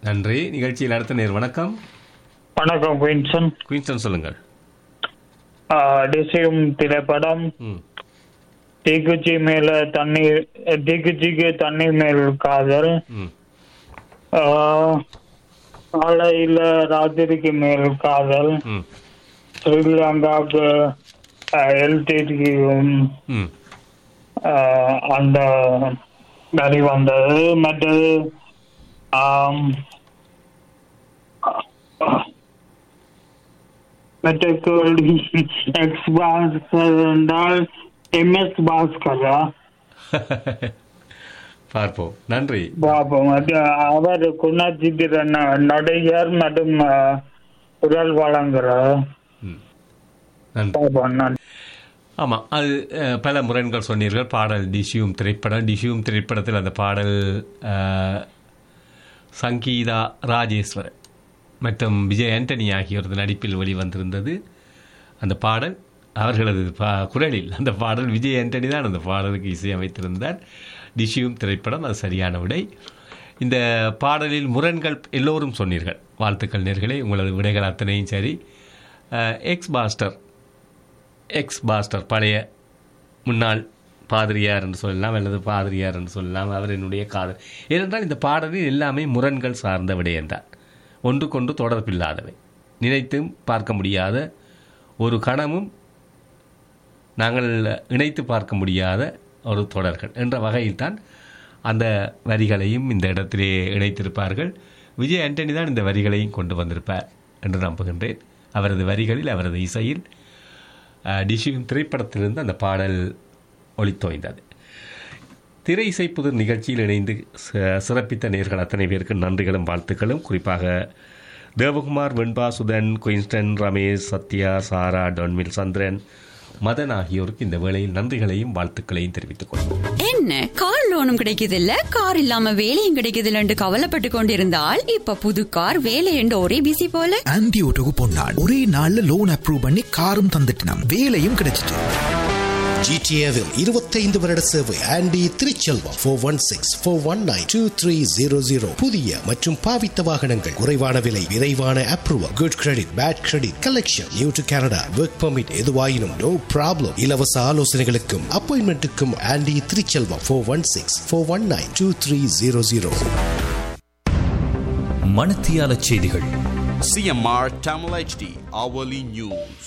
நன்றி நிகழ்ச்சியில் அடுத்த நேர் வணக்கம் வணக்கம் குயின்சன் குயின்ஸ்டன் சொல்லுங்கள் டிசியும் திரைப்படம் ம் தீக்குச்சி மேல தண்ணீர் தீக்குச்சிக்கு தண்ணீர் மேல் காதல் ம் ஆஹ், காலையில ராத்திரிக்கு மேல் காதல் ம் ஸ்ரீலங்காவுக்கு எல்டிடிக்கும் ம் அந்த வரி வந்தது மற்றது ஆம், மற்ற கேள்வி எக்ஸ் பாஸ்கர் என்றால் எம்எஸ் பாஸ்கரா பார்ப்போம் நன்றி பாப்போம் அது அவர் குணச்சித்திரன் நடிகர் மற்றும் அஹ், குரல் வழங்குறார் ம் நன்றி பாப்போம் நன்றி ஆமாம் அது அஹ், பல முரண்கள் சொன்னீர்கள் பாடல் டிஷ்யூம் திரைப்படம் டிஷ்யூம் திரைப்படத்தில் அந்த பாடல் அஹ், சங்கீதா ராஜேஸ்வரன் மற்றும் விஜய் ஆண்டனி ஆகியோரது நடிப்பில் வெளிவந்திருந்தது அந்த பாடல் அவர்களது பா குரலில் அந்த பாடல் விஜய் ஆண்டனி தான் அந்த பாடலுக்கு இசையமைத்திருந்தார் டிஷ்யூம் திரைப்படம் அது சரியான விடை இந்த பாடலில் முரண்கள் எல்லோரும் சொன்னீர்கள் வாழ்த்துக்கள் நேர்களே உங்களது விடைகள் அத்தனையும் சரி அஹ், எக்ஸ் பாஸ்டர் எக்ஸ் பாஸ்டர் பழைய முன்னாள் பாதிரியார் என்று சொல்லலாம் அல்லது பாதிரியார் என்று சொல்லலாம் அவர் என்னுடைய காதல் ஏனென்றால் இந்த பாடலில் எல்லாமே முரண்கள் சார்ந்த விடயம்தான் ஒன்றுக்கொன்று தொடர்பில்லாதவை நினைத்தும் பார்க்க முடியாத ஒரு கணமும் நாங்கள் இணைத்து பார்க்க முடியாத ஒரு தொடர்கள் என்ற வகையில்தான் அந்த வரிகளையும் இந்த இடத்திலே இணைத்திருப்பார்கள் விஜய் ஆண்டனி தான் இந்த வரிகளையும் கொண்டு வந்திருப்பார் என்று நம்புகின்றேன் அவரது வரிகளில் அவரது இசையில் டிஷியும் திரைப்படத்திலிருந்து அந்த பாடல் ஒளித்தோய்ந்தது திரை இசை புதிர் நிகழ்ச்சியில் இணைந்து ச- சிறப்பித்த நேர்கள் அத்தனை பேருக்கு நன்றிகளும் வாழ்த்துக்களும் குறிப்பாக தேவகுமார் வெண்பா சுதன் குயின்ஸ்டன் ரமேஷ் சத்யா சாரா டொன்மில் சந்திரன் மதன் ஆகியோருக்கு இந்த வேளையில் நன்றிகளையும் வாழ்த்துக்களையும் தெரிவித்துக் கொள்வோம் என்ன கார் லோனும் கிடைக்குது இல்ல கார் இல்லாம வேலையும் கிடைக்குது இல்லன்னு கவலைப்பட்டு கொண்டிருந்தால் இப்ப புது கார் வேலை என்று ஒரே பிசி போல ஆன்டி ஓட்டோக்கு பொன்னாள் ஒரே நாள்ல லோன் அப்ரூவ் பண்ணி காரும் தந்துட்டினாம் வேலையும் கிடைச்சிட்டு ஜிடிஏவில் இருபத்தைந்து வருட சேவை Andy Thiruchelvam four one six four one nine two three zero zero புதிய மற்றும் பாவித்த வாகனங்கள் குறைவான விலை விரைவான approval good credit bad credit collection new to Canada work permit எதுவாயினும் நோ ப்ராப்ளம் இலவச ஆலோசனைகளுக்கும் அப்பாயின்மெண்ட்டுக்கும் Andy Thiruchelvam four one six four one nine two three zero zero மணத்தியால செய்திகள் CMR Tamil HD hourly news.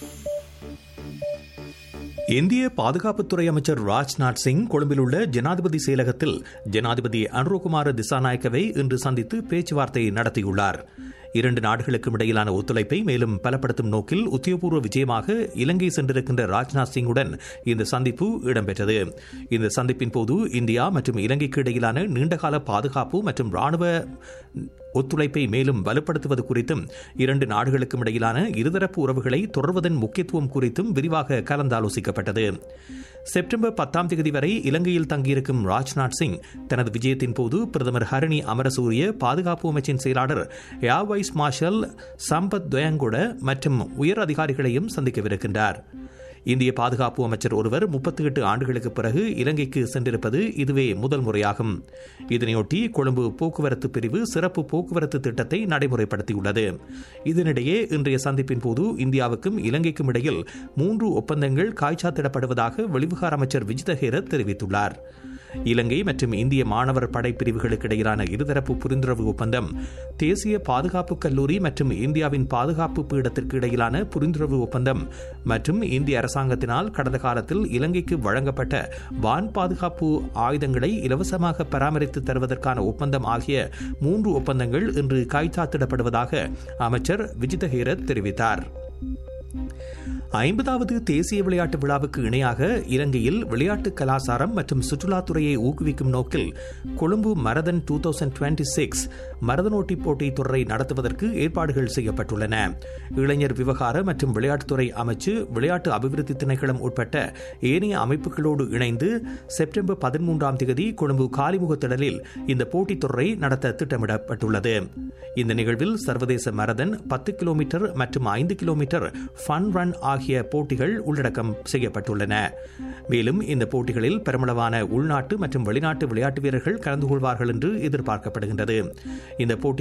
இந்திய பாதுகாப்புத்துறை அமைச்சர் ராஜ்நாத் சிங் கொழும்பில் உள்ள ஜனாதிபதி செயலகத்தில் ஜனாதிபதி அனுரகுமார திசாநாயக்கவை இன்று சந்தித்து பேச்சுவார்த்தை நடத்தியுள்ளார் இரண்டு நாடுகளுக்கும் இடையிலான ஒத்துழைப்பை மேலும் பலப்படுத்தும் நோக்கில் உத்தியோகபூர்வ விஜயமாக இலங்கை சென்றிருக்கின்ற ராஜ்நாத் சிங்குடன் இந்த சந்திப்பு இடம்பெற்றது இந்த சந்திப்பின் போது இந்தியா மற்றும் இலங்கைக்கு இடையிலான நீண்டகால பாதுகாப்பு மற்றும் ராணுவ ஒத்துழைப்பை மேலும் வலுப்படுத்துவது குறித்தும் இரண்டு நாடுகளுக்கும் இடையிலான இருதரப்பு உறவுகளை தொடர்வதன் முக்கியத்துவம் குறித்தும் விரிவாக கலந்தாலோசிக்கப்பட்டது செப்டம்பர் பத்தாம் தேதி வரை இலங்கையில் தங்கியிருக்கும் ராஜ்நாத் சிங் தனது விஜயத்தின் போது பிரதமர் ஹரணி அமரசூரிய பாதுகாப்பு அமைச்சின் செயலாளர் air vice marshal Sampath Thuyacontha மற்றும் உயர் அதிகாரிகளையும் சந்திக்கவிருக்கின்றார் இந்திய பாதுகாப்பு அமைச்சர் ஒருவர் முப்பத்தி எட்டு ஆண்டுகளுக்கு பிறகு இலங்கைக்கு சென்றிருப்பது இதுவே முதல் முறையாகும் இதனையொட்டி கொழும்பு போக்குவரத்து பிரிவு சிறப்பு போக்குவரத்து திட்டத்தை நடைமுறைப்படுத்தியுள்ளது இதனிடையே இன்றைய சந்திப்பின் போது இந்தியாவுக்கும் இலங்கைக்கும் இடையில் மூன்று ஒப்பந்தங்கள் காய்ச்சாத்திடப்படுவதாக வெளிவிகார அமைச்சர் விஜித ஹேரத் தெரிவித்துள்ளார் இலங்கை மற்றும் இந்திய மாணவர் படைப்பிரிவுகளுக்கு இடையிலான இருதரப்பு புரிந்துணர்வு ஒப்பந்தம் தேசிய பாதுகாப்பு கல்லூரி மற்றும் இந்தியாவின் பாதுகாப்பு பீடத்திற்கு இடையிலான புரிந்துணர்வு ஒப்பந்தம் மற்றும் இந்திய அரசாங்கத்தினால் கடந்த காலத்தில் இலங்கைக்கு வழங்கப்பட்ட வான் பாதுகாப்பு ஆயுதங்களை இலவசமாக பராமரித்து தருவதற்கான ஒப்பந்தம் ஆகிய மூன்று ஒப்பந்தங்கள் இன்று கைச்சாத்திடப்படுவதாக அமைச்சர் விஜித ஹேரத் தெரிவித்தார் ஐம்பதாவது தேசிய விளையாட்டு விழாவுக்கு இணையாக இலங்கையில் விளையாட்டு கலாச்சாரம் மற்றும் சுற்றுலாத்துறையை ஊக்குவிக்கும் நோக்கில் Colombo marathon two thousand twenty six மரதனோட்டி போட்டி தொடரை நடத்துவதற்கு ஏற்பாடுகள் செய்யப்பட்டுள்ளன இளைஞர் விவகார மற்றும் விளையாட்டுத்துறை அமைச்சு விளையாட்டு அபிவிருத்தி திணைக்களம் உட்பட்ட ஏனைய அமைப்புகளோடு இணைந்து செப்டம்பர் பதிமூன்றாம் தேதி கொழும்பு காலிமுக திடலில் இந்த போட்டித் தொடரை நடத்த திட்டமிடப்பட்டுள்ளது இந்த நிகழ்வில் சர்வதேச மரதன் பத்து கிலோமீட்டர் மற்றும் ஐந்து கிலோமீட்டர் ஃபன் ரன் ஆகிய போட்டிகள் உள்ளடக்கம் செய்யப்பட்டுள்ளன மேலும் இந்த போட்டிகளில் பெருமளவான உள்நாட்டு மற்றும் வெளிநாட்டு விளையாட்டு வீரர்கள் கலந்து கொள்வார்கள் என்று எதிர்பார்க்கப்படுகின்றது இந்த போட்டி